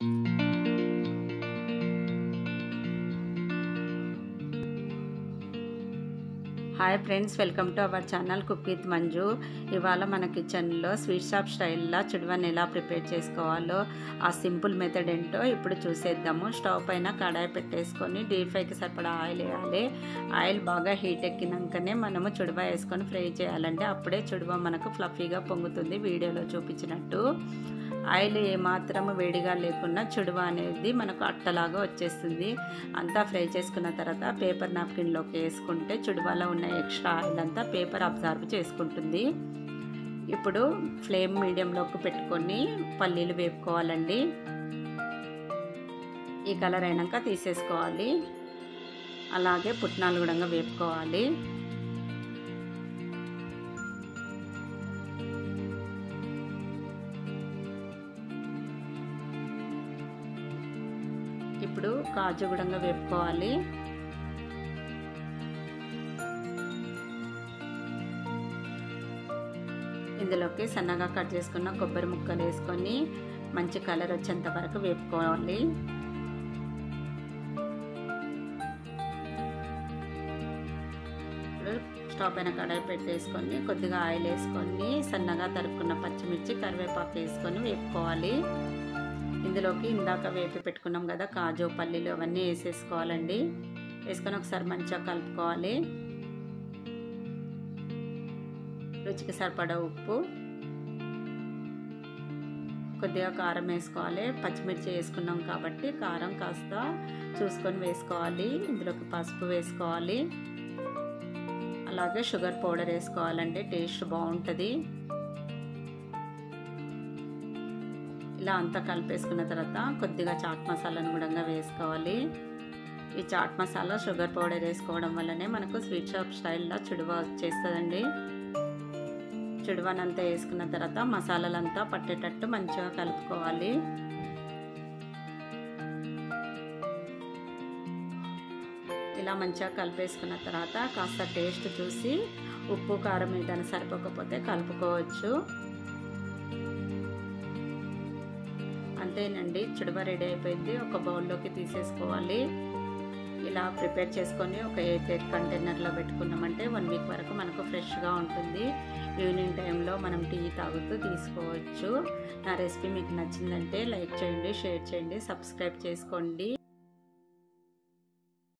hi friends welcome to our channel cook with Manju ఇవాళ మన కిచెన్లో స్వీట్ షాప్ స్టైల్లో చుడవని ఎలా ప్రిపేర్ చేసుకోవాలో ఆ సింపుల్ మెథడ్ ఏంటో ఇప్పుడు చూసేద్దాము స్టవ్ పైన కడాయి పెట్టేసుకొని డీప్ ఫ్రైకి సరిపడా ఆయిల్ వేయాలి ఆయిల్ బాగా హీట్ ఎక్కినాకనే మనము చుడవ వేసుకొని ఫ్రై చేయాలంటే అప్పుడే చుడవ మనకు ఫ్లఫీగా పొంగుతుంది వీడియోలో చూపించినట్టు ఆయిల్ ఏమాత్రం వేడిగా లేకుండా చుడువ అనేది మనకు అట్టలాగా వచ్చేస్తుంది అంతా ఫ్రై చేసుకున్న తర్వాత పేపర్ నాప్కిన్లోకి వేసుకుంటే చుడువలో ఉన్న ఎక్స్ట్రా ఆయిల్ అంతా పేపర్ అబ్జర్వ్ చేసుకుంటుంది ఇప్పుడు ఫ్లేమ్ మీడియంలోకి పెట్టుకొని పల్లీలు వేపుకోవాలండి ఈ కలర్ అయినాక తీసేసుకోవాలి అలాగే పుట్నాలు కూడా వేపుకోవాలి ఇప్పుడు కాజు గుడంగా వేపుకోవాలి ఇందులోకి సన్నగా కట్ చేసుకున్న కొబ్బరి ముక్కలు వేసుకొని మంచి కలర్ వచ్చేంత వరకు వేపుకోవాలి ఇప్పుడు స్టవ్ పైన కడాయి పెట్టేసుకొని కొద్దిగా ఆయిల్ వేసుకొని సన్నగా తరుక్కున్న పచ్చిమిర్చి కరివేపాకు వేసుకొని వేపుకోవాలి ఇందులోకి ఇందాక వేపి పెట్టుకున్నాం కదా కాజు పల్లీలు అవన్నీ వేసేసుకోవాలండి వేసుకొని ఒకసారి మంచిగా కలుపుకోవాలి రుచికి సరిపడా ఉప్పు కొద్దిగా కారం వేసుకోవాలి పచ్చిమిర్చి వేసుకున్నాం కాబట్టి కారం కాస్త చూసుకొని వేసుకోవాలి ఇందులోకి పసుపు వేసుకోవాలి అలాగే షుగర్ పౌడర్ వేసుకోవాలండి టేస్ట్ బాగుంటుంది ఇలా అంతా కలిపేసుకున్న తర్వాత కొద్దిగా చాట్ మసాలాను కూడా వేసుకోవాలి ఈ చాట్ మసాలా షుగర్ పౌడర్ వేసుకోవడం వల్లనే మనకు స్వీట్ షాప్ స్టైల్లో చుడువ వచ్చేస్తుందండి చుడువనంతా వేసుకున్న తర్వాత మసాలాలంతా పట్టేటట్టు మంచిగా కలుపుకోవాలి ఇలా మంచిగా కలిపేసుకున్న తర్వాత కాస్త టేస్ట్ చూసి ఉప్పు కారం ఏదైనా సరిపోకపోతే కలుపుకోవచ్చు అంతేనండి చుడవ రెడీ అయిపోయింది ఒక బౌల్లోకి తీసేసుకోవాలి ఇలా ప్రిపేర్ చేసుకొని ఒక ఎయిట్ ఎయిట్ కంటైనర్లో పెట్టుకున్నామంటే వన్ వీక్ వరకు మనకు ఫ్రెష్గా ఉంటుంది ఈవినింగ్ టైంలో మనం టీ తాగుతూ తీసుకోవచ్చు నా రెసిపీ మీకు నచ్చిందంటే లైక్ చేయండి షేర్ చేయండి సబ్స్క్రైబ్ చేసుకోండి